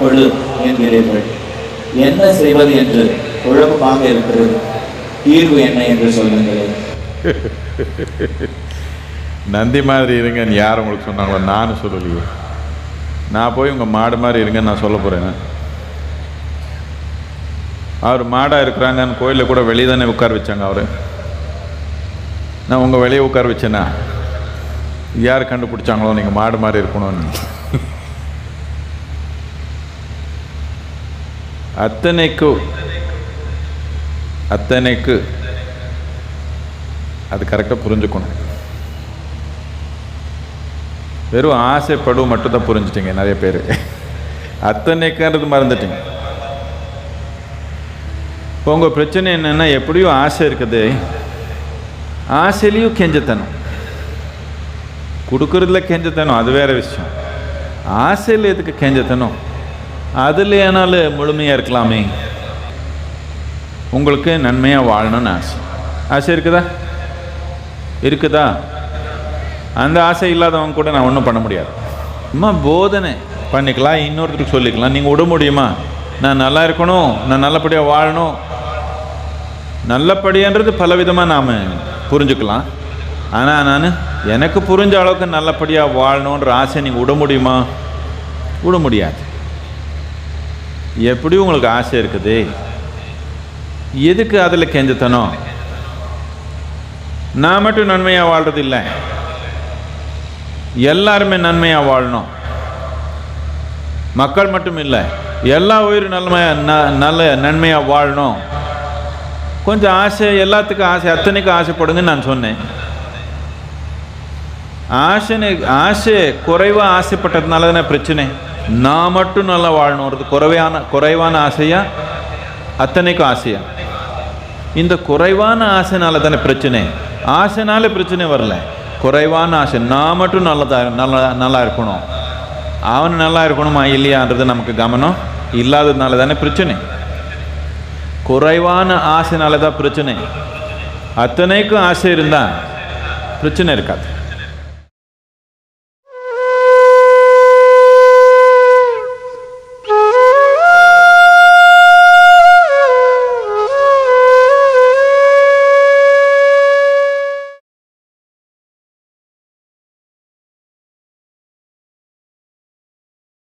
கொடு என்கிறீர்கள் என்ன செய்வது என்று குழப்பமாக இருக்கிறது தீர்வு என்ன என்று சொல்லுங்களேன் நந்தி மாதிரி இருங்கன்னு யார் உங்களுக்கு சொன்னாங்களோ நானும் சொல்லலையே நான் போய் உங்கள் மாடு மாதிரி இருங்கன்னு நான் சொல்ல போகிறேன் அவர் மாடாக இருக்கிறாங்கன்னு கோயிலில் கூட வெளியே தானே உட்கார வச்சாங்க அவர் நான் உங்கள் வெளியே உட்கார வச்சேனா யார் கண்டுபிடிச்சாங்களோ நீங்கள் மாடு மாதிரி இருக்கணும்னு அத்தனைக்கு அத்தனைக்கு அது கரெக்டாக புரிஞ்சுக்கணும் வெறும் ஆசைப்படும் மட்டும் தான் புரிஞ்சுட்டீங்க நிறைய பேர் அத்தனைக்குன்றது மறந்துட்டீங்க இப்போ உங்கள் பிரச்சனை என்னென்னா எப்படியும் ஆசை இருக்குது ஆசையிலையும் கெஞ்சத்தனம் கொடுக்கறதுல கெஞ்சத்தனம் அது வேற விஷயம் ஆசையில் எதுக்கு கெஞ்சத்தனம் அதில் ஏனாலும் முழுமையாக இருக்கலாமே உங்களுக்கு நன்மையாக வாழணும்னு ஆசை ஆசை இருக்குதா இருக்குதா அந்த ஆசை இல்லாதவங்க கூட நான் ஒன்றும் பண்ண முடியாது அம்மா போதனை பண்ணிக்கலாம் இன்னொருத்தருக்கு சொல்லிக்கலாம் நீங்கள் விட முடியுமா நான் நல்லா இருக்கணும் நான் நல்லபடியாக வாழணும் நல்லபடியான்றது பலவிதமாக நாம் புரிஞ்சுக்கலாம் ஆனால் நான் எனக்கு புரிஞ்ச அளவுக்கு நல்லபடியாக வாழணுன்ற ஆசை நீங்கள் விட முடியுமா விட முடியாது எப்படி உங்களுக்கு ஆசை இருக்குது எதுக்கு அதில் கெஞ்சத்தனம் நான் மட்டும் நன்மையாக வாழ்றது இல்லை எல்லாருமே நன்மையாக வாழணும் மக்கள் மட்டும் இல்லை எல்லா உயிரும் நல்லமையா ந- நல்ல நன்மையாக வாழணும் கொஞ்சம் ஆசை எல்லாத்துக்கும் ஆசை அத்தனைக்கும் ஆசைப்படுங்கன்னு நான் சொன்னேன் ஆசை ஆசை குறைவாக ஆசைப்பட்டதுனால தானே பிரச்சனை நான் மட்டும் நல்லா வாழணுன்றது குறைவான குறைவான ஆசையா அத்தனைக்கும் ஆசையா இந்த குறைவான ஆசைனால தானே பிரச்சனை ஆசைனால பிரச்சனை வரல குறைவான ஆசை நான் மட்டும் நல்லதா நல்லா நல்லா இருக்கணும் அவன் நல்லா இருக்கணுமா இல்லையான்றது நமக்கு கவனம் இல்லாததுனால தானே பிரச்சனை குறைவான ஆசைனால தான் பிரச்சனை அத்தனைக்கும் ஆசை இருந்தால் பிரச்சனை இருக்காது